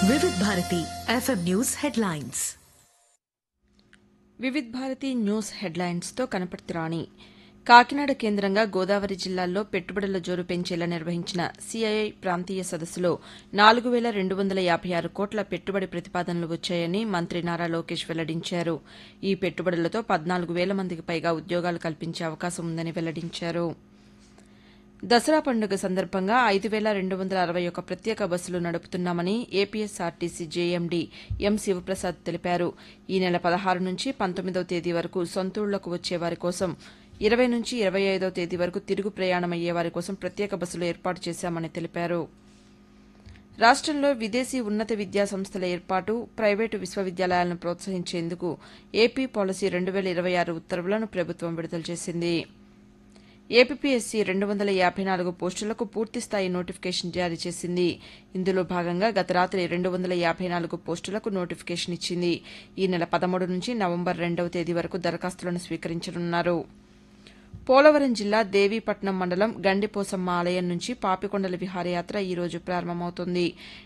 Vividh Bharati F M news headlines Vividh Bharati news హెడ్లైన్స్తో కనపడుతురాణి కాకినాడ కేంద్రంగా గోదావరి జిల్లాల్లో పెట్టుబడుల జోరు పెంచేలా నిర్వహించిన సిఐఐ ప్రాంతీయ సదస్సులో నాలుగు వేల రెండు వందల యాభై ఆరు కోట్ల పెట్టుబడి ప్రతిపాదనలు వచ్చాయని మంత్రి నారా లోకేష్ వెల్లడించారు ఈ పెట్టుబడులతో పద్నాలుగు వేల మందికి పైగా ఉద్యోగాలు కల్పించే అవకాశం ఉందని వెల్లడించారు దసరా పండుగ సందర్భంగా ఐదు వేల రెండు వందల అరవై ఒక ప్రత్యేక బస్సులు నడుపుతున్నామని ఏపీఎస్ఆర్టీసీ జేఎండీ ఎం శివప్రసాద్ తెలిపారు ఈ నెల పదహారు నుంచి పంతొమ్మిదవ తేదీ వరకు సొంతూళ్లకు వచ్చే వారి కోసం ఇరవై నుంచి ఇరవై ఐదవ తేదీ వరకు తిరుగు ప్రయాణం అయ్యే వారి కోసం ప్రత్యేక బస్సులు ఏర్పాటు చేశామని తెలిపారు రాష్టంలో విదేశీ ఉన్నత విద్యా సంస్థల ఏర్పాటు ప్రైవేటు విశ్వవిద్యాలయాలను ప్రోత్సహించేందుకు ఏపీ పాలసీ రెండు వేల ఇరవై ఆరు ఉత్తర్వులను ప్రభుత్వం విడుదల చేసింది ఏపీఎస్సీ రెండు వందల యాభై నాలుగు పోస్టులకు పూర్తిస్థాయి నోటిఫికేషన్ జారీ చేసింది ఇందులో భాగంగా గత రాత్రి రెండు వందల యాభై నాలుగు పోస్టులకు నోటిఫికేషన్ ఇచ్చింది ఈ నెల పదమూడు నుంచి నవంబర్ రెండవ తేదీ వరకు దరఖాస్తులను స్వీకరించనున్నారు పోలవరం జిల్లా దేవీపట్నం మండలం గండిపోసమ్మ ఆలయం నుంచి పాపికొండల విహారయాత్ర ఈ రోజు ప్రారంభమవుతుంది